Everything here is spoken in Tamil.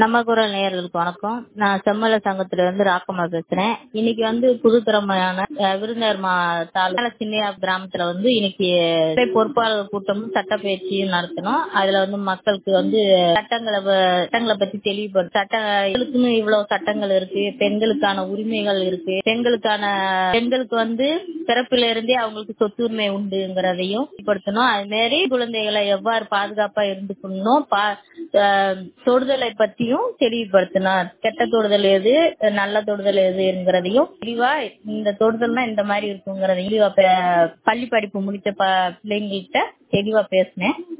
நம்ம குரல் நேயர்களுக்கு வணக்கம் நான் செம்மல சங்கத்துல இருந்து ராக்கம்மா பேசுறேன் இன்னைக்கு வந்து புதுத்திறமையான அஹ், விருந்தினர் மா தாலுகா சின்னையா கிராமத்துல வந்து இன்னைக்கு துறை பொறுப்பாளர் கூட்டமும் சட்டப்பயிற்சியும் நடத்தணும் அதுல வந்து மக்களுக்கு வந்து சட்டங்களை ப- சட்டங்களை பத்தி தெளிவுபடுத்த சட்டங்களுக்குன்னு இவ்வளவு சட்டங்கள் இருக்கு பெண்களுக்கான உரிமைகள் இருக்கு பெண்களுக்கான பெண்களுக்கு வந்து பிறப்பில இருந்தே அவங்களுக்கு சொத்துரிமை உண்டுங்கிறதையும் வெளிப்படுத்தணும் அது மாதிரி குழந்தைகளை எவ்வாறு பாதுகாப்பா இருந்துக்கணும் பா அஹ் தொடுதலை பத்தியும் தெளிவுபடுத்தணும் கெட்ட தொடுதல் எது நல்ல தொடுதல் எதுங்கிறதையும் தெளிவா இந்த தொடுதல்னா இந்த மாதிரி இருக்குங்கிறதையும் தெளிவா பே- பள்ளி படிப்பு முடிச்ச ப- பிள்ளைங்கள்ட்ட தெளிவா பேசினேன்